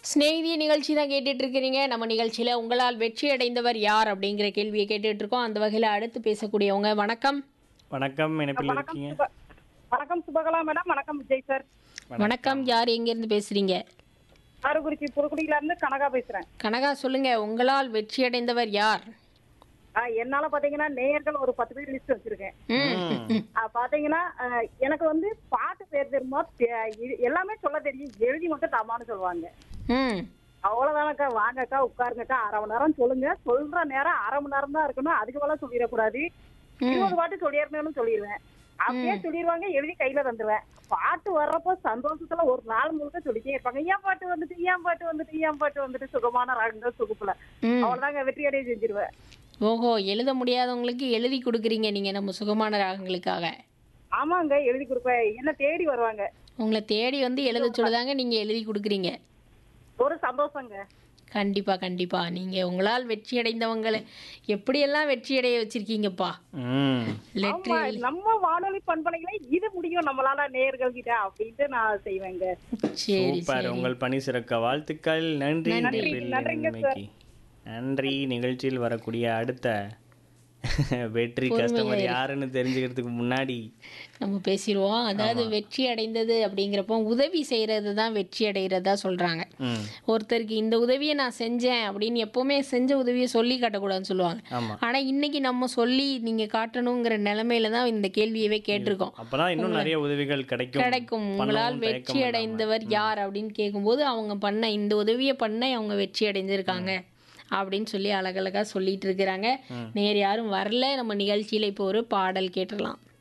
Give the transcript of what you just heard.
ஸ்நேகிதி நிகழ்ச்சி தான் கேட்டுட்டு இருக்கிறீங்க நம்ம நிகழ்ச்சியில உங்களால் வெற்றி அடைந்தவர் யார் அப்படிங்கிற கேள்வியை கேட்டுட்டு இருக்கோம் அந்த வகையில அடுத்து பேசக்கூடியவங்க வணக்கம் வணக்கம் இணைப்பில் வணக்கம் இருக்கீங்க சுப- வணக்கம் சுபகலா மேடம் வணக்கம் விஜய் சார் வணக்கம் யார் எங்க இருந்து பேசுறீங்க காரக்குறிச்சி புதுக்குடியில இருந்து கனகா பேசுறேன் கனகா சொல்லுங்க உங்களால் வெற்றி அடைந்தவர் யார் ஆ, என்னால பாத்தீங்கன்னா நேயர்கள் ஒரு பத்து பேர் லிஸ்ட் வச்சிருக்கேன் ம். ஆ, பாத்தீங்கன்னா ஆ, எனக்கு வந்து பாட்டு பேர் தெரியுமா தே- இது எல்லாமே சொல்ல தெரியும் எழுதி மட்டும் தமான்னு சொல்லுவாங்க ம் அவ்வளவுதானக்கா வாங்கக்கா உட்காருங்கக்கா அரை மணி நேரம் சொல்லுங்க சொல்ற நேரம் அரை மணி நேரம் தான் இருக்கணும் அதுக்கு மேல சொல்லிடக்கூடாது இருபது பாட்டு சொல்லிடணும்னு சொல்லிடுவேன் அப்படியே சொல்லிடுவாங்க எழுதி கையில தந்துருவேன் பாட்டு வர்றப்போ சந்தோஷத்துல ஒரு நாள் முழுக்க சொல்லிட்டே இருப்பாங்க ஏன் பாட்டு வந்துட்டு ஏன் பாட்டு வந்துட்டு ஏன் பாட்டு வந்துட்டு சுகமான ராகங்கள் சுகுப்புல ம். அவ்வளவுதாங்க வெற்றி அடைய செஞ்சிருவேன் ஓஹோ எழுத முடியாதவங்களுக்கு எழுதி கொடுக்குறீங்க நீங்க நம்ம சுகமான ராகங்களுக்காக ஆமாங்க எழுதி கொடுப்பேன் என்ன தேடி வருவாங்க உங்களை தேடி வந்து எழுத சொல்லுதாங்க நீங்க எழுதி கொடுக்குறீங்க ஒரு சந்தோஷங்க கண்டிப்பா கண்டிப்பா நீங்க உங்களால் வெற்றி அடைந்தவங்களை எப்படியெல்லாம் வெற்றி அடைய வச்சிருக்கீங்கப்பா ம் லெட்ரி ஆமா, நம்ம வானொலி பண்பலைகளை இது முடியும் நம்மளால நேயர்கள் கிட்ட அப்படின்ட்டு நான் செய்வேங்க சரி சூப்பர் சரி உங்கள் பணி சிறக்க வாழ்த்துக்கள் நன்றி நன்றி. இணைப்பில் நன்றிங்க இருந்தமைக்கு. நன்றி நிகழ்ச்சியில் வரக்கூடிய அடுத்த வெற்றி கஸ்டமர் யாருன்னு தெரிஞ்சுக்கிறதுக்கு முன்னாடி நம்ம பேசிடுவோம் அதாவது வெற்றி அடைந்தது அப்படிங்கிறப்போ உதவி செய்கிறது தான் வெற்றி அடைகிறதா சொல்கிறாங்க ம் ஒருத்தருக்கு இந்த உதவியை நான் செஞ்சேன் அப்படின்னு எப்போவுமே செஞ்ச உதவியை சொல்லி காட்டக்கூடாதுன்னு சொல்லுவாங்க ஆமா ஆனால் இன்னைக்கு நம்ம சொல்லி நீங்கள் காட்டணுங்கிற நிலைமையில தான் இந்த கேள்வியவே கேட்டிருக்கோம் அப்பதான் இன்னும் நிறைய உதவிகள் கிடைக்கும் கிடைக்கும் உங்களால் பண்ணவும் வெற்றி தயக்கம் அடைந்தவர் யார் அப்படின்னு கேட்கும்போது அவங்க பண்ண இந்த உதவியை பண்ண அவங்க வெற்றி அடைஞ்சிருக்காங்க அப்படின்னு சொல்லி அழகழகா சொல்லிட்டு இருக்கிறாங்க நேர் யாரும் வரல நம்ம நிகழ்ச்சியில இப்போ ஒரு பாடல் கேட்டுடலாம்